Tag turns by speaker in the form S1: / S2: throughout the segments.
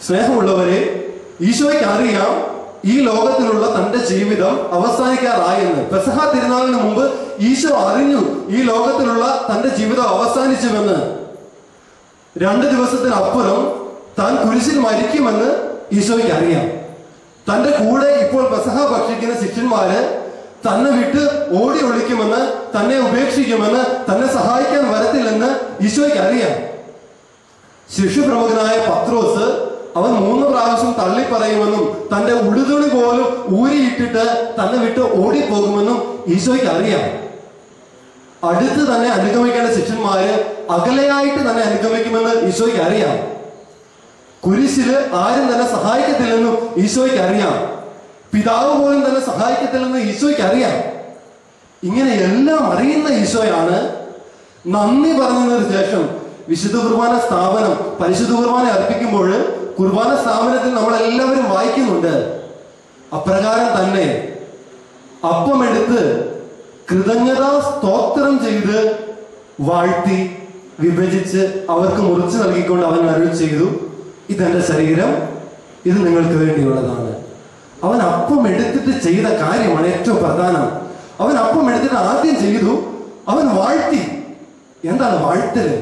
S1: സ്നേഹമുള്ളവരെ ഈശോയ്ക്ക് അറിയാം ഈ ലോകത്തിലുള്ള തന്റെ ജീവിതം അവസാനിക്കാറായെന്ന് പെസഹ തിരുനാളിന് മുമ്പ് ഈശോ അറിഞ്ഞു ഈ ലോകത്തിലുള്ള തന്റെ ജീവിതം അവസാനിച്ചുവെന്ന് രണ്ട് ദിവസത്തിനപ്പുറം താൻ കുരിശിൽ മരിക്കുമെന്ന് ഈശോയ്ക്ക് അറിയാം തന്റെ കൂടെ ഇപ്പോൾ പെസഹ ഭക്ഷിക്കുന്ന ശിഷ്യന്മാര് തന്നെ വിട്ട് ഓടി ഒളിക്കുമെന്ന് തന്നെ ഉപേക്ഷിക്കുമെന്ന് തന്നെ സഹായിക്കാൻ വരത്തില്ലെന്ന് ഈശോയ്ക്ക് അറിയാം ശിശുപ്രമുഖനായ പത്രോസ് അവൻ മൂന്ന് പ്രാവശ്യം തള്ളി പറയുമെന്നും തന്റെ ഉടുതുണി പോലും ഊരിയിട്ടിട്ട് തന്നെ വിട്ട് ഓടിപ്പോകുമെന്നും ഈശോയ്ക്ക് അറിയാം അടുത്ത് തന്നെ അനുഗമിക്കേണ്ട ശിഷ്യന്മാര് അകലെയായിട്ട് തന്നെ അനുഗമിക്കുമെന്ന് ഈശോയ്ക്ക് അറിയാം കുരിശില് ആരും തന്നെ സഹായിക്കത്തില്ലെന്നും ഈശോയ്ക്ക് അറിയാം പിതാവ് പോലും തന്നെ സഹായിക്കത്തില്ലെന്ന് ഈശോയ്ക്ക് അറിയാം ഇങ്ങനെ എല്ലാം അറിയുന്ന ഈശോയാണ് നന്ദി പറഞ്ഞതിന് ശേഷം വിശുദ്ധ കുർബാന സ്ഥാപനം പരിശുദ്ധ കുർബാന അർപ്പിക്കുമ്പോൾ കുർബാന സ്ഥാപനത്തിൽ നമ്മൾ എല്ലാവരും വായിക്കുന്നുണ്ട് അപ്രകാരം തന്നെ അപ്പമെടുത്ത് കൃതജ്ഞതാ സ്തോത്രം ചെയ്ത് വാഴ്ത്തി വിഭജിച്ച് അവർക്ക് മുറിച്ചു നൽകിക്കൊണ്ട് അവൻ അരുൾ ചെയ്തു ഇതെന്റെ ശരീരം ഇത് നിങ്ങൾക്ക് വേണ്ടിയുള്ളതാണ് അവൻ അപ്പം എടുത്തിട്ട് ചെയ്ത കാര്യമാണ് ഏറ്റവും പ്രധാനം അവൻ അപ്പം എടുത്തിട്ട് ആദ്യം ചെയ്തു അവൻ വാഴ്ത്തി എന്താണ് വാഴ്ത്തല്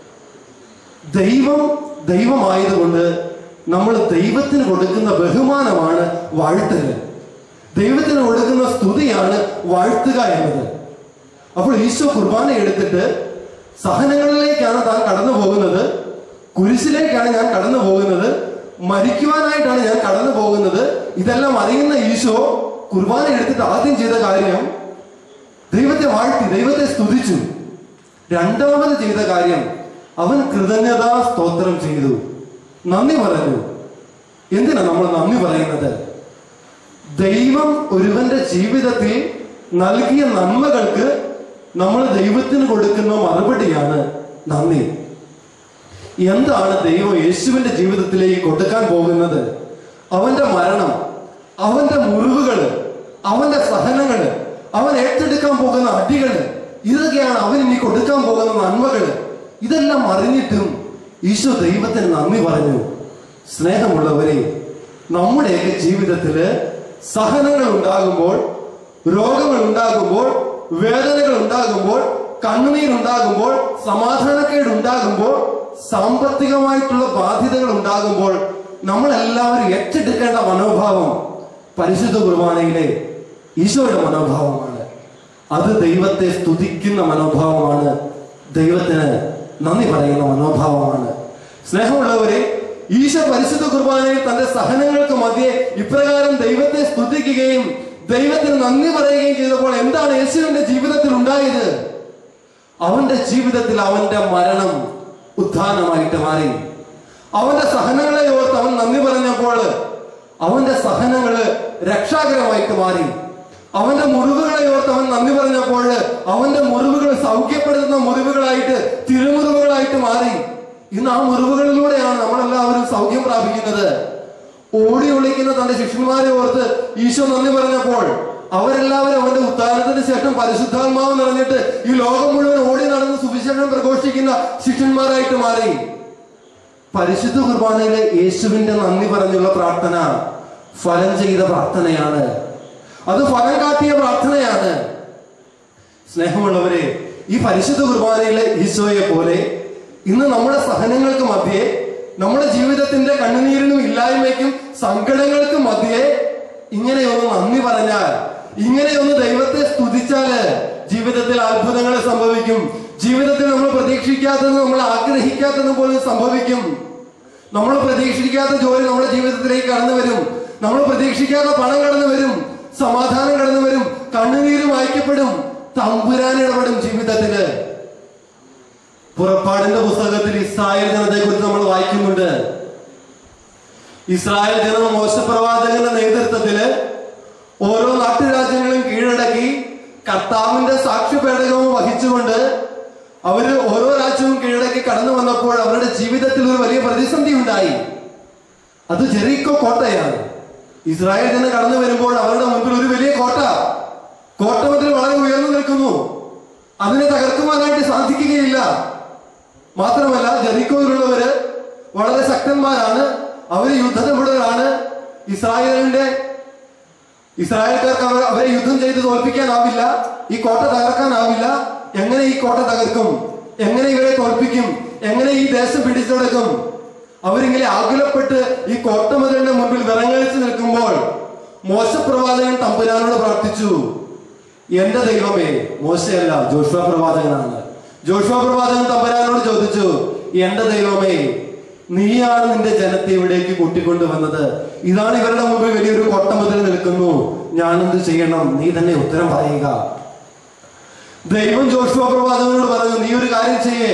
S1: ദൈവം ദൈവമായതുകൊണ്ട് നമ്മൾ ദൈവത്തിന് കൊടുക്കുന്ന ബഹുമാനമാണ് വാഴ്ത്തല് ദൈവത്തിന് കൊടുക്കുന്ന സ്തുതിയാണ് വാഴ്ത്തുക എന്നത് അപ്പോൾ ഈശോ കുർബാന എടുത്തിട്ട് സഹനങ്ങളിലേക്കാണ് താൻ കടന്നു പോകുന്നത് കുരിശിലേക്കാണ് ഞാൻ കടന്നു പോകുന്നത് മരിക്കുവാനായിട്ടാണ് ഞാൻ കടന്നു പോകുന്നത് ഇതെല്ലാം അറിയുന്ന ഈശോ കുർബാന എടുത്തിട്ട് ആദ്യം ചെയ്ത കാര്യം ദൈവത്തെ വാഴ്ത്തി ദൈവത്തെ സ്തുതിച്ചു രണ്ടാമത് ചെയ്ത കാര്യം അവൻ കൃതജ്ഞതാ സ്തോത്രം ചെയ്തു നന്ദി പറഞ്ഞു എന്തിനാ നമ്മൾ നന്ദി പറയുന്നത് ദൈവം ഒരുവന്റെ ജീവിതത്തിൽ നൽകിയ നന്മകൾക്ക് നമ്മൾ ദൈവത്തിന് കൊടുക്കുന്ന മറുപടിയാണ് നന്ദി എന്താണ് ദൈവം യേശുവിന്റെ ജീവിതത്തിലേക്ക് കൊടുക്കാൻ പോകുന്നത് അവന്റെ മരണം അവന്റെ മുറിവുകള് അവന്റെ സഹനങ്ങള് അവൻ ഏറ്റെടുക്കാൻ പോകുന്ന അടികള് ഇതൊക്കെയാണ് അവൻ ഇനി കൊടുക്കാൻ പോകുന്ന നന്മകള് ഇതെല്ലാം അറിഞ്ഞിട്ടും ഈശോ ദൈവത്തിന് നന്ദി പറഞ്ഞു സ്നേഹമുള്ളവരെ നമ്മുടെയൊക്കെ ജീവിതത്തില് സഹനങ്ങൾ ഉണ്ടാകുമ്പോൾ രോഗങ്ങൾ ഉണ്ടാകുമ്പോൾ വേദനകൾ ഉണ്ടാകുമ്പോൾ കണ്ണുനീരുണ്ടാകുമ്പോൾ സമാധാനക്കേട് ഉണ്ടാകുമ്പോൾ സാമ്പത്തികമായിട്ടുള്ള ബാധ്യതകൾ ഉണ്ടാകുമ്പോൾ നമ്മളെല്ലാവരും ഏറ്റെടുക്കേണ്ട മനോഭാവം പരിശുദ്ധ കുർബാനയിലെ ഈശോയുടെ മനോഭാവമാണ് അത് ദൈവത്തെ സ്തുതിക്കുന്ന മനോഭാവമാണ് ദൈവത്തിന് നന്ദി പറയുന്ന മനോഭാവമാണ് സ്നേഹമുള്ളവരെ ഈശോ പരിശുദ്ധ കുർബാനയിൽ തന്റെ സഹനങ്ങൾക്ക് മധ്യേ ഇപ്രകാരം ദൈവത്തെ സ്തുതിക്കുകയും ദൈവത്തിന് നന്ദി പറയുകയും ചെയ്തപ്പോൾ എന്താണ് യേശുവിന്റെ ജീവിതത്തിൽ ഉണ്ടായത് അവന്റെ ജീവിതത്തിൽ അവന്റെ മരണം ഉത്ഥാനമായിട്ട് മാറി അവന്റെ സഹനങ്ങളെ ഓർത്ത് അവൻ നന്ദി പറഞ്ഞപ്പോൾ അവന്റെ സഹനങ്ങള് രക്ഷാകരമായിട്ട് മാറി അവന്റെ മുറിവുകളെ ഓർത്ത് അവൻ നന്ദി പറഞ്ഞപ്പോൾ അവന്റെ മുറിവുകൾ സൗഖ്യപ്പെടുത്തുന്ന മുറിവുകളായിട്ട് തിരുമുറിവുകളായിട്ട് മാറി ഇന്ന് ആ മുറിവുകളിലൂടെയാണ് നമ്മളെല്ലാവരും സൗഖ്യം പ്രാപിക്കുന്നത് ഓടി ഒളിക്കുന്ന തന്റെ ശിഷ്യന്മാരെ ഓർത്ത് ഈശോ നന്ദി പറഞ്ഞപ്പോൾ അവരെല്ലാവരും അവന്റെ ഉത്താനത്തിന് ശേഷം പരിശുദ്ധാത്മാവ് നിറഞ്ഞിട്ട് ഈ ലോകം മുഴുവൻ ഓടി നടന്ന് സുവിശേഷം പ്രഘോഷിക്കുന്ന ശിഷ്യന്മാരായിട്ട് മാറി പരിശുദ്ധ കുർബാനയിലെ യേശുവിന്റെ നന്ദി പറഞ്ഞുള്ള പ്രാർത്ഥന ഫലം ചെയ്ത പ്രാർത്ഥനയാണ് അത് ഫലം കാട്ടിയ പ്രാർത്ഥനയാണ് സ്നേഹമുള്ളവരെ ഈ പരിശുദ്ധ കുർബാനയിലെ ഈശോയെ പോലെ ഇന്ന് നമ്മുടെ സഹനങ്ങൾക്ക് മധ്യേ നമ്മുടെ ജീവിതത്തിന്റെ കണ്ണുനീരിനും ഇല്ലായ്മയ്ക്കും സങ്കടങ്ങൾക്കും മധ്യേ ഇങ്ങനെയൊന്ന് നന്ദി പറഞ്ഞാൽ ഇങ്ങനെയൊന്ന് ദൈവത്തെ സ്തുതിച്ചാല് ജീവിതത്തിൽ അത്ഭുതങ്ങൾ സംഭവിക്കും ജീവിതത്തിൽ നമ്മൾ പ്രതീക്ഷിക്കാത്തത് നമ്മൾ ആഗ്രഹിക്കാത്തത് പോലും സംഭവിക്കും നമ്മൾ പ്രതീക്ഷിക്കാത്ത ജോലി നമ്മുടെ ജീവിതത്തിലേക്ക് കടന്നു വരും നമ്മൾ പ്രതീക്ഷിക്കാത്ത പണം കടന്നു വരും സമാധാനം കടന്നു വരും കണ്ണുനീര് വായിക്കപ്പെടും തമ്പുരാൻ ഇടപെടും ജീവിതത്തില് പുറപ്പാടിന്റെ പുസ്തകത്തിൽ ഇസ്രായേൽ ജനത്തെ കുറിച്ച് നമ്മൾ വായിക്കുന്നുണ്ട് ഇസ്രായേൽ ജനം മോശപ്രവാചകന്റെ നേതൃത്വത്തില് ഓരോ നാട്ടുരാജ്യങ്ങളും കീഴടക്കി കർത്താവിന്റെ സാക്ഷ്യപേടകവും വഹിച്ചുകൊണ്ട് അവര് ഓരോ രാജ്യവും കീഴടക്കി കടന്നു വന്നപ്പോൾ അവരുടെ ജീവിതത്തിൽ ഒരു വലിയ പ്രതിസന്ധി ഉണ്ടായി അത് ജെറീക്കോ കോട്ടയാണ് ഇസ്രായേൽ ജനം കടന്നു വരുമ്പോൾ അവരുടെ മുൻപിൽ ഒരു വലിയ കോട്ട കോട്ടമതിൽ വളരെ ഉയർന്നു നിൽക്കുന്നു അതിനെ തകർക്കുവാനായിട്ട് സാധിക്കുകയില്ല മാത്രമല്ല ജെറിക്കോയിലുള്ളവര് വളരെ ശക്തന്മാരാണ് അവര് യുദ്ധത്തിലുള്ളവരാണ് ഇസ്രായേലിന്റെ ഇസ്രായേൽക്കാർക്ക് അവർ അവരെ യുദ്ധം ചെയ്ത് തോൽപ്പിക്കാനാവില്ല ഈ കോട്ട തകർക്കാനാവില്ല എങ്ങനെ ഈ കോട്ട തകർക്കും എങ്ങനെ ഇവരെ തോൽപ്പിക്കും എങ്ങനെ ഈ ദേശം പിടിച്ചെടുക്കും അവരിങ്ങനെ ആകുലപ്പെട്ട് ഈ കോട്ടമതിലിന്റെ മുൻപിൽ വിറങ്ങലിച്ച് നിൽക്കുമ്പോൾ മോശപ്രവാചകൻ തമ്പുരാനോട് പ്രാർത്ഥിച്ചു എന്റെ ദൈവമേ മോശയല്ല ജോഷുവ പ്രവാചകനാണ് ജോഷുവ പ്രവാചകൻ തമ്പുരാനോട് ചോദിച്ചു എന്റെ ദൈവമേ നീയാണ് നിന്റെ ജനത്തെ ഇവിടേക്ക് കൂട്ടിക്കൊണ്ടുവന്നത് ഇതാണ് ഇവരുടെ മുമ്പിൽ വലിയൊരു കൊട്ടമതിൽ നിൽക്കുന്നു ഞാൻ എന്ത് ചെയ്യണം നീ തന്നെ ഉത്തരം പറയുക ദൈവം ജോഷുവ പ്രവാചകനോട് പറഞ്ഞു നീ ഒരു കാര്യം ചെയ്യേ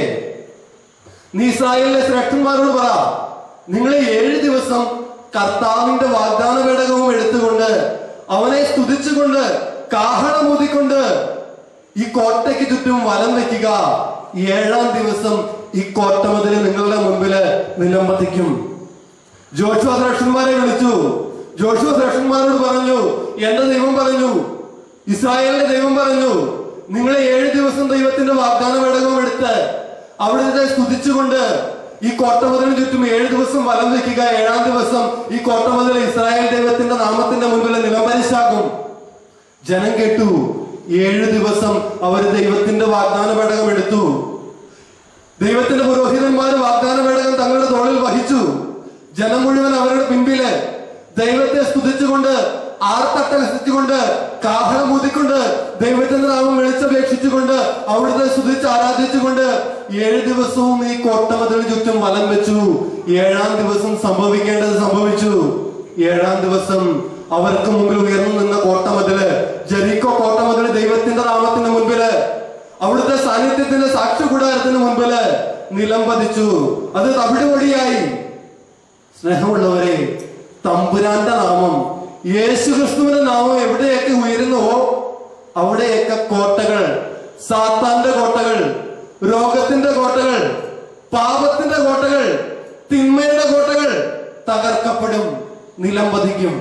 S1: നീ ഇസ്രായേലിലെ ശ്രേഷ്ഠന്മാരോട് പറ നിങ്ങൾ ഏഴ് ദിവസം കർത്താവിന്റെ വാഗ്ദാന പേടകവും എടുത്തുകൊണ്ട് അവനെ സ്തുതിച്ചുകൊണ്ട് കാഹളമൂതിക്കൊണ്ട് ഈ കോട്ടയ്ക്ക് ചുറ്റും വലം വെക്കുക ഏഴാം ദിവസം ഈ കോട്ടമതിൽ നിങ്ങളുടെ മുമ്പില് നിലംപതിക്കും ജോഷുവ ശ്രേഷ്ഠന്മാരെ വിളിച്ചു ജോഷുവ ശ്രേഷ്ഠന്മാരോട് പറഞ്ഞു എന്റെ ദൈവം പറഞ്ഞു ഇസ്രായേലിന്റെ ദൈവം പറഞ്ഞു നിങ്ങൾ ഏഴ് ദിവസം ദൈവത്തിന്റെ വാഗ്ദാന പേടകവും എടുത്ത് അവിടുത്തെ സ്തുതിച്ചുകൊണ്ട് ഈ കോട്ടമതിലിന് ചുറ്റും ഏഴ് ദിവസം വലം വെക്കുക ഏഴാം ദിവസം ഈ കോട്ടമതിൽ ഇസ്രായേൽ ദൈവത്തിന്റെ നാമത്തിന്റെ മുൻപിൽ നിലംപരിശാക്കും ജനം കേട്ടു ഏഴ് ദിവസം അവർ ദൈവത്തിന്റെ വാഗ്ദാന പേടകം എടുത്തു ദൈവത്തിന്റെ പുരോഹിതന്മാർ വാഗ്ദാന പേടകം തങ്ങളുടെ തോളിൽ വഹിച്ചു ജനം മുഴുവൻ അവരുടെ പിൻപില് ദൈവത്തെ സ്തുതിച്ചുകൊണ്ട് ആർത്തട്ടഹസിച്ചുകൊണ്ട് കാഹളമൂതിക്കൊണ്ട് ദൈവത്തിന്റെ നാമം വിളിച്ചപേക്ഷിച്ചുകൊണ്ട് അവിടുത്തെ സ്തുതിച്ച് ആരാധിച്ചുകൊണ്ട് ഏഴ് ദിവസവും ഈ കോട്ടമതിന് ചുറ്റും വലം വെച്ചു ഏഴാം ദിവസം സംഭവിക്കേണ്ടത് സംഭവിച്ചു ഏഴാം ദിവസം അവർക്ക് മുമ്പിൽ ഉയർന്നു നിന്ന കോട്ടമതില് ജെറിക്കോ കോട്ടമതില് ദൈവത്തിന്റെ നാമത്തിന്റെ മുൻപില് അവിടുത്തെ സാന്നിധ്യത്തിന്റെ സാക്ഷി കൂടാരത്തിന് മുൻപില് നിലംപതിച്ചു അത് തവിടുപൊടിയായി സ്നേഹമുള്ളവരെ തമ്പുരാന്റെ നാമം യേശു ക്രിസ്തുവിന്റെ നാമം എവിടെയൊക്കെ ഉയരുന്നുവോ അവിടെയൊക്കെ കോട്ടകൾ സാത്താന്റെ കോട്ടകൾ രോഗത്തിന്റെ കോട്ടകൾ പാപത്തിന്റെ കോട്ടകൾ തിന്മയുടെ കോട്ടകൾ തകർക്കപ്പെടും നിലംപതിക്കും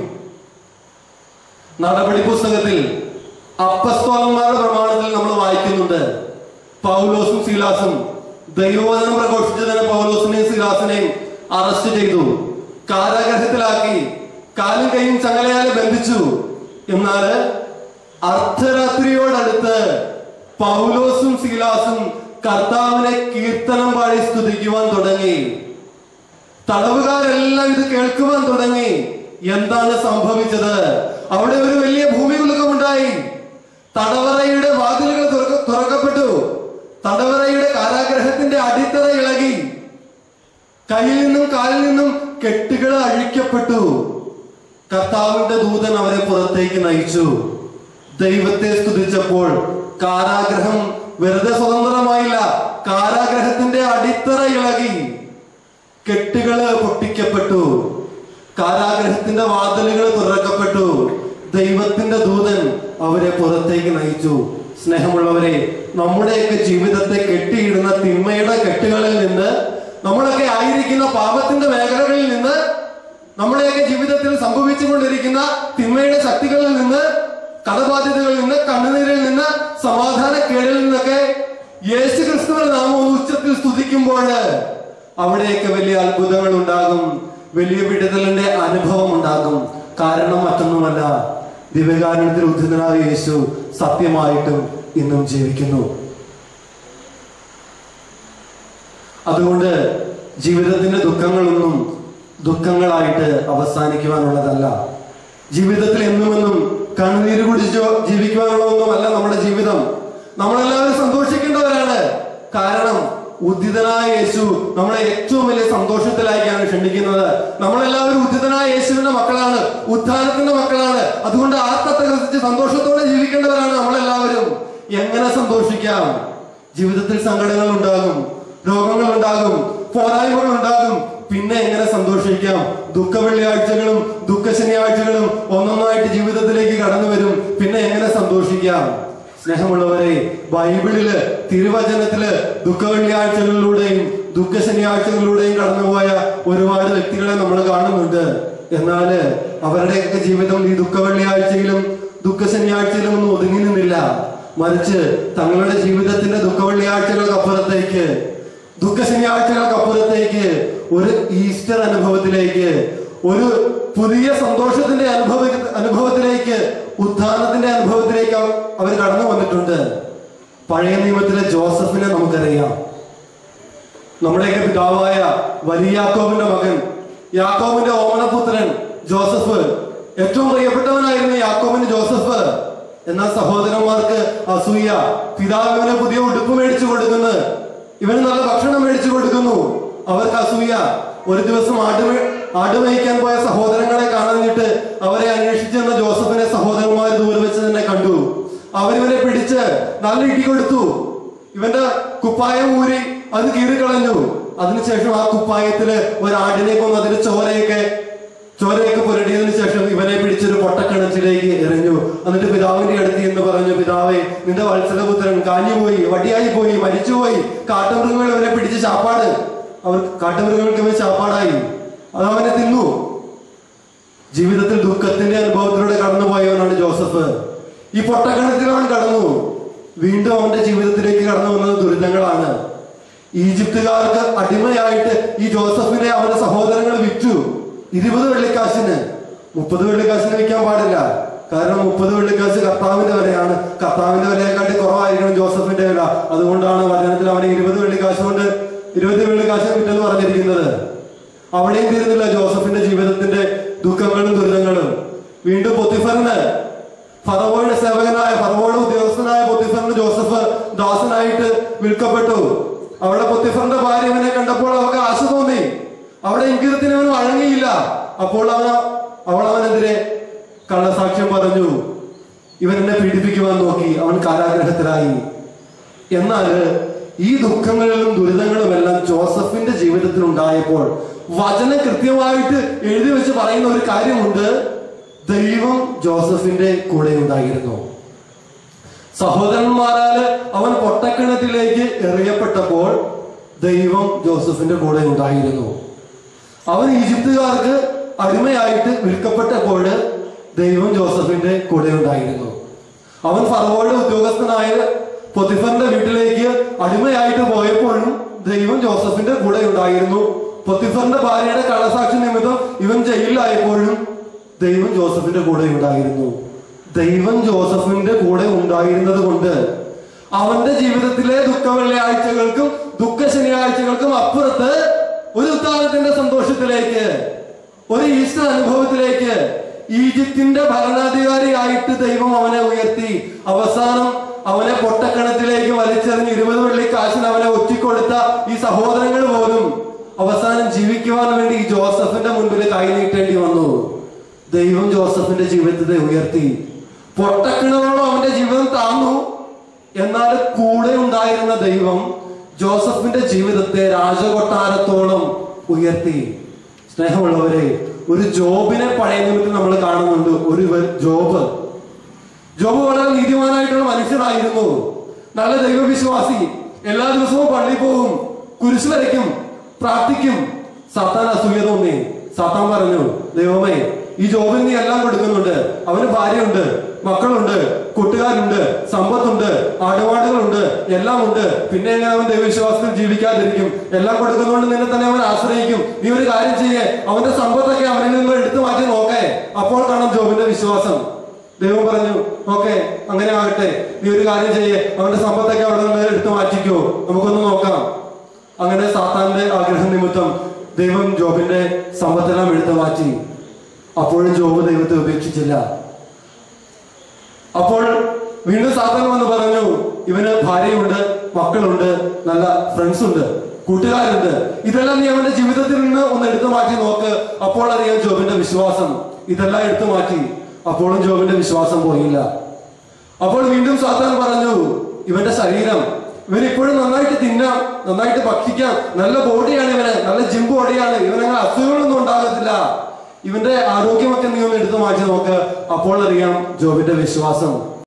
S1: നടപടി പുസ്തകത്തിൽ അപ്പസ്തോലന്മാരുടെ പ്രമാണത്തിൽ നമ്മൾ വായിക്കുന്നുണ്ട് പൗലോസും സീലാസും ദൈവവചനം പ്രഘോഷിച്ചതിന് പൗലോസിനെയും സീലാസിനെയും അറസ്റ്റ് ചെയ്തു കാരാഗ്രഹത്തിലാക്കി കാലും കൈയും ചങ്ങലയാലെ ബന്ധിച്ചു എന്നാല് അർദ്ധരാത്രിയോടടുത്ത് പൗലോസും സീലാസും കർത്താവിനെ കീർത്തനം പാടി സ്തുതിക്കുവാൻ തുടങ്ങി തടവുകാരെല്ലാം ഇത് കേൾക്കുവാൻ തുടങ്ങി എന്താണ് സംഭവിച്ചത് അവിടെ ഒരു വലിയ ഭൂമികുലുക്കമുണ്ടായി തടവറയുടെ വാതിലുകൾ തുറക്ക- തുറക്കപ്പെട്ടു തടവറയുടെ കാരാഗ്രഹത്തിന്റെ അടിത്തറ ഇളകി കയ്യിൽ നിന്നും കാലിൽ നിന്നും കെട്ടുകൾ അഴിക്കപ്പെട്ടു കർത്താവിന്റെ ദൂതൻ അവരെ പുറത്തേക്ക് നയിച്ചു ദൈവത്തെ സ്തുതിച്ചപ്പോൾ കാരാഗ്രഹം വെറുതെ സ്വതന്ത്രമായില്ല കാരാഗ്രഹത്തിന്റെ അടിത്തറ ഇളകി കെട്ടുകള് പൊട്ടിക്കപ്പെട്ടു കാരാഗ്രഹത്തിന്റെ വാതിലുകൾ തുറക്കപ്പെട്ടു ദൈവത്തിന്റെ ദൂതൻ അവരെ പുറത്തേക്ക് നയിച്ചു സ്നേഹമുള്ളവരെ നമ്മുടെയൊക്കെ ജീവിതത്തെ കെട്ടിയിടുന്ന തിന്മയുടെ കെട്ടുകളിൽ നിന്ന് നമ്മളൊക്കെ ആയിരിക്കുന്ന പാപത്തിന്റെ മേഖലകളിൽ നിന്ന് നമ്മുടെയൊക്കെ ജീവിതത്തിൽ സംഭവിച്ചുകൊണ്ടിരിക്കുന്ന തിന്മയുടെ ശക്തികളിൽ നിന്ന് കടബാധ്യതകളിൽ നിന്ന് കണ്ണുനീരിൽ നിന്ന് സമാധാനക്കേടിൽ നിന്നൊക്കെ യേശു ക്രിസ്തുവിന്റെ നാമം ഉച്ചത്തിൽ സ്തുതിക്കുമ്പോൾ അവിടെയൊക്കെ വലിയ അത്ഭുതങ്ങൾ ഉണ്ടാകും വലിയ വിടുതലിന്റെ അനുഭവം ഉണ്ടാകും കാരണം മറ്റൊന്നുമല്ല ദിവ്യകാരണത്തിൽ ഉദ്ധിതനായ യേശു സത്യമായിട്ടും ഇന്നും ജീവിക്കുന്നു അതുകൊണ്ട് ജീവിതത്തിന്റെ ദുഃഖങ്ങളൊന്നും ദുഃഖങ്ങളായിട്ട് അവസാനിക്കുവാനുള്ളതല്ല ജീവിതത്തിൽ എന്നുമെന്നും കണ്ണുനീര് കുടിച്ചോ ജീവിക്കുവാനുള്ളതൊന്നുമല്ല നമ്മുടെ ജീവിതം നമ്മളെല്ലാവരും സന്തോഷിക്കേണ്ടവരാണ് കാരണം ഉദ്ധിതനായ യേശു നമ്മളെ ഏറ്റവും വലിയ സന്തോഷത്തിലേക്കാണ് ക്ഷണിക്കുന്നത് നമ്മളെല്ലാവരും ഉദ്ധിതനായ യേശുവിന്റെ മക്കളാണ് ഉത്ഥാനത്തിന്റെ മക്കളാണ് അതുകൊണ്ട് ആത്മത്തെ ഗ്രസിച്ച് സന്തോഷത്തോടെ ജീവിക്കേണ്ടവരാണ് നമ്മളെല്ലാവരും എങ്ങനെ സന്തോഷിക്കാം ജീവിതത്തിൽ സങ്കടങ്ങൾ ഉണ്ടാകും രോഗങ്ങൾ ഉണ്ടാകും പോരായ്മകൾ ഉണ്ടാകും പിന്നെ എങ്ങനെ സന്തോഷിക്കാം ദുഃഖ വെള്ളിയാഴ്ചകളും ദുഃഖ ശനിയാഴ്ചകളും ഒന്നൊന്നായിട്ട് ജീവിതത്തിലേക്ക് കടന്നു വരും പിന്നെ എങ്ങനെ സന്തോഷിക്കാം സ്നേഹമുള്ളവരെ ബൈബിളില് തിരുവചനത്തില് ദുഃഖ വെള്ളിയാഴ്ചകളിലൂടെയും ദുഃഖ ശനിയാഴ്ചകളിലൂടെയും കടന്നുപോയ ഒരുപാട് വ്യക്തികളെ നമ്മൾ കാണുന്നുണ്ട് എന്നാല് അവരുടെയൊക്കെ ജീവിതം ഈ ദുഃഖ വെള്ളിയാഴ്ചയിലും ദുഃഖ ശനിയാഴ്ചയിലും ഒന്നും ഒതുങ്ങി നിന്നില്ല മറിച്ച് തങ്ങളുടെ ജീവിതത്തിന്റെ ദുഃഖ വെള്ളിയാഴ്ചകൾക്ക് അപ്പുറത്തേക്ക് ദുഃഖ ശനിയാഴ്ചകൾക്കപ്പുറത്തേക്ക് ഒരു ഈസ്റ്റർ അനുഭവത്തിലേക്ക് ഒരു പുതിയ സന്തോഷത്തിന്റെ അനുഭവ അനുഭവത്തിലേക്ക് ഉത്ഥാനത്തിന്റെ അനുഭവത്തിലേക്ക് അവ- അവർ കടന്നു വന്നിട്ടുണ്ട് പഴയ നിയമത്തിലെ ജോസഫിനെ നമുക്കറിയാം നമ്മുടെയൊക്കെ പിതാവായ വലിയ യാക്കോബിന്റെ മകൻ യാക്കോബിന്റെ ഓമനപുത്രൻ ജോസഫ് ഏറ്റവും പ്രിയപ്പെട്ടവനായിരുന്നു യാക്കോബിന് ജോസഫ് എന്നാൽ സഹോദരന്മാർക്ക് അസൂയ പിതാവ് ഇവന് പുതിയ ഉടുപ്പ് മേടിച്ചു കൊടുക്കുന്നു ഇവന് നല്ല ഭക്ഷണം മേടിച്ചു കൊടുക്കുന്നു അവർക്ക് അസൂയ ഒരു ദിവസം ആട് മേ- ആട് മേയ്ക്കാൻ പോയ സഹോദരങ്ങളെ കാണാനിട്ട് അവരെ അന്വേഷിച്ചെന്ന ജോസഫിനെ സഹോദരന്മാർ ദൂരെ വെച്ച് തന്നെ കണ്ടു അവരിവനെ പിടിച്ച് നല്ല ഇടി കൊടുത്തു ഇവന്റെ കുപ്പായം ഊരി അത് കീറിക്കളഞ്ഞു അതിനുശേഷം ആ കുപ്പായത്തില് ഒരാടിനെ കൊന്ന് അതിന് ചോരയൊക്കെ ചോരയൊക്കെ പുരട്ടിയതിനു ശേഷം ഇവനെ പിടിച്ചൊരു പൊട്ടക്കിണറ്റിലേക്ക് എറിഞ്ഞു എന്നിട്ട് പിതാവിന്റെ അടുത്ത് എന്ന് പറഞ്ഞു പിതാവേ നിന്റെ വത്സലപുത്രൻ കാഞ്ഞുപോയി വടിയായി പോയി മരിച്ചുപോയി കാട്ടുമൃഗങ്ങൾ ഇവനെ പിടിച്ച് ചാപ്പാട് അവർ കാട്ടുമൃഗങ്ങൾക്ക് ഇവൻ ചാപ്പാടായി അത് അവനെ തിന്നു ജീവിതത്തിൽ ദുഃഖത്തിന്റെ അനുഭവത്തിലൂടെ കടന്നുപോയവനാണ് ജോസഫ് ഈ പൊട്ടക്കണത്തിലാണ് കടന്നു വീണ്ടും അവന്റെ ജീവിതത്തിലേക്ക് കടന്നു വന്നത് ദുരിതങ്ങളാണ് ഈജിപ്തുകാർക്ക് അടിമയായിട്ട് ഈ ജോസഫിനെ അവന്റെ സഹോദരങ്ങൾ വിറ്റു ഇരുപത് വെള്ളിക്കാശിന് മുപ്പത് വെള്ളിക്കാശിന് വിൽക്കാൻ പാടില്ല കാരണം മുപ്പത് വെള്ളിക്കാശ് കർത്താവിന്റെ വിലയാണ് കർത്താവിന്റെ വിലയെക്കാട്ടി കുറവായിരിക്കണം ജോസഫിന്റെ വില അതുകൊണ്ടാണ് വചനത്തിൽ അവനെ ഇരുപത് വെള്ളിക്കാശ് കൊണ്ട് ഇരുപത് വെള്ളിക്കാശ് വിറ്റെന്ന് പറഞ്ഞിരിക്കുന്നത് അവിടെയും തീരുന്നില്ല ജോസഫിന്റെ ജീവിതത്തിന്റെ ദുഃഖങ്ങളും ദുരിതങ്ങളും വീണ്ടും പൊത്തിഫറിന് ഫറവോയുടെ സേവകനായ ഫറവോയുടെ ഉദ്യോഗസ്ഥനായ പൊത്തിഫറിന് ജോസഫ് ദാസനായിട്ട് വിൽക്കപ്പെട്ടു അവിടെ പൊത്തിഫറിന്റെ ഭാര്യ ഇവനെ കണ്ടപ്പോൾ അവർക്ക് ആശ തോന്നി അവിടെ ഇംഗിതത്തിന് അവന് വഴങ്ങിയില്ല അപ്പോൾ അവൻ അവൾ അവനെതിരെ കള്ളസാക്ഷ്യം പറഞ്ഞു ഇവൻ എന്നെ പീഡിപ്പിക്കുവാൻ നോക്കി അവൻ കാരാഗ്രഹത്തിലായി എന്നാൽ ഈ ദുഃഖങ്ങളിലും ദുരിതങ്ങളും എല്ലാം ജോസഫിന്റെ ജീവിതത്തിൽ ഉണ്ടായപ്പോൾ വചനം കൃത്യമായിട്ട് എഴുതി വെച്ച് പറയുന്ന ഒരു കാര്യമുണ്ട് ദൈവം ജോസഫിന്റെ കൂടെ ഉണ്ടായിരുന്നു സഹോദരന്മാരാല് അവൻ പൊട്ടക്കിണറ്റിലേക്ക് എറിയപ്പെട്ടപ്പോൾ ദൈവം ജോസഫിന്റെ കൂടെ ഉണ്ടായിരുന്നു അവൻ ഈജിപ്തുകാർക്ക് അടിമയായിട്ട് വിൽക്കപ്പെട്ടപ്പോൾ ദൈവം ജോസഫിന്റെ കൂടെ ഉണ്ടായിരുന്നു അവൻ ഫറവോയുടെ ഉദ്യോഗസ്ഥനായ പൊത്തിഫറിന്റെ വീട്ടിലേക്ക് അടിമയായിട്ട് പോയപ്പോഴും ദൈവം ജോസഫിന്റെ കൂടെ ഉണ്ടായിരുന്നു പൊത്തിഫറിന്റെ ഭാര്യയുടെ കള്ളസാക്ഷി നിമിത്തം ഇവൻ ജയിലിലായപ്പോഴും ദൈവം ജോസഫിന്റെ കൂടെ ഉണ്ടായിരുന്നു ദൈവം ജോസഫിന്റെ കൂടെ ഉണ്ടായിരുന്നത് കൊണ്ട് അവന്റെ ജീവിതത്തിലെ ദുഃഖ വെള്ളിയാഴ്ചകൾക്കും ദുഃഖ ശനിയാഴ്ചകൾക്കും അപ്പുറത്ത് ഒരു ഉത്താനത്തിന്റെ സന്തോഷത്തിലേക്ക് ഒരു ഈസ്റ്റർ അനുഭവത്തിലേക്ക് ഈജിപ്തിന്റെ ഭരണാധികാരിയായിട്ട് ദൈവം അവനെ ഉയർത്തി അവസാനം അവനെ പൊട്ടക്കണത്തിലേക്ക് വലിച്ചെറിഞ്ഞ് ഇരുപത് വെള്ളി കാശിന് അവനെ ഒറ്റിക്കൊടുത്ത ഈ സഹോദരങ്ങൾ പോലും അവസാനം ജീവിക്കുവാൻ വേണ്ടി ഈ ജോസഫിന്റെ മുൻപിൽ കൈ നീട്ടേണ്ടി വന്നു ദൈവം ജോസഫിന്റെ ജീവിതത്തെ ഉയർത്തി പൊട്ടക്കിണറോളം അവന്റെ ജീവിതം താന്നു എന്നാൽ കൂടെ ഉണ്ടായിരുന്ന ദൈവം ജോസഫിന്റെ ജീവിതത്തെ രാജകൊട്ടാരത്തോളം ഉയർത്തി സ്നേഹമുള്ളവരെ ഒരു ജോബിനെ പഴയ നിമിത്തം നമ്മൾ കാണുന്നുണ്ട് ഒരു വ- ജോബ് ജോബ് വളരെ നീതിമാനായിട്ടുള്ള മനുഷ്യനായിരുന്നു നല്ല ദൈവവിശ്വാസി എല്ലാ ദിവസവും പള്ളിയിൽ പോകും കുരിശ് വരയ്ക്കും പ്രാർത്ഥിക്കും സാത്താൻ അസൂയ തോന്നി സാത്താൻ പറഞ്ഞു ദൈവമേ ഈ ജോബിന് നീ എല്ലാം കൊടുക്കുന്നുണ്ട് അവന് ഭാര്യയുണ്ട് മക്കളുണ്ട് കൂട്ടുകാരുണ്ട് സമ്പത്തുണ്ട് ആടുപാടുകളുണ്ട് എല്ലാം ഉണ്ട് പിന്നെ എങ്ങനെ അവൻ ദൈവവിശ്വാസത്തിൽ ജീവിക്കാതിരിക്കും എല്ലാം കൊടുക്കുന്നതുകൊണ്ട് നിന്നെ തന്നെ അവൻ ആശ്രയിക്കും നീ ഒരു കാര്യം ചെയ്യേ അവന്റെ സമ്പത്തൊക്കെ അവനിൽ നിന്ന് എടുത്തു മാറ്റി നോക്കേ അപ്പോൾ കാണാം ജോബിന്റെ വിശ്വാസം ദൈവം പറഞ്ഞു ഓക്കെ അങ്ങനെ ആകട്ടെ നീ ഒരു കാര്യം ചെയ്യേ അവന്റെ സമ്പത്തൊക്കെ അവിടെ നിന്ന് എടുത്തു മാറ്റിക്കോ നമുക്കൊന്ന് നോക്കാം അങ്ങനെ സാത്താന്റെ ആഗ്രഹം നിമിത്തം ദൈവം ജോബിന്റെ സമ്പത്തെല്ലാം എടുത്തു മാറ്റി അപ്പോഴും ജോബ് ദൈവത്തെ ഉപേക്ഷിച്ചില്ല അപ്പോൾ വീണ്ടും സാത്താൻ വന്ന് പറഞ്ഞു ഇവന് ഭാര്യയുണ്ട് മക്കളുണ്ട് നല്ല ഫ്രണ്ട്സ് ഉണ്ട് കൂട്ടുകാരുണ്ട് ഇതെല്ലാം നീ അവന്റെ ജീവിതത്തിൽ നിന്ന് ഒന്ന് എടുത്തു മാറ്റി നോക്ക് അപ്പോൾ അറിയാം ജോബിന്റെ വിശ്വാസം ഇതെല്ലാം എടുത്തു മാറ്റി അപ്പോഴും ജോബിന്റെ വിശ്വാസം പോയില്ല അപ്പോൾ വീണ്ടും സാത്താൻ പറഞ്ഞു ഇവന്റെ ശരീരം ഇവൻ ഇപ്പോഴും നന്നായിട്ട് തിന്നാം നന്നായിട്ട് ഭക്ഷിക്കാം നല്ല ബോഡിയാണ് ഇവന് നല്ല ജിം ബോഡിയാണ് ഇവനങ്ങനെ അസുഖങ്ങളൊന്നും ഉണ്ടാകത്തില്ല ഇവന്റെ ആരോഗ്യമൊക്കെ നീ ഒന്ന് എടുത്തു മാറ്റി നോക്ക് അപ്പോൾ അറിയാം ജോബിന്റെ വിശ്വാസം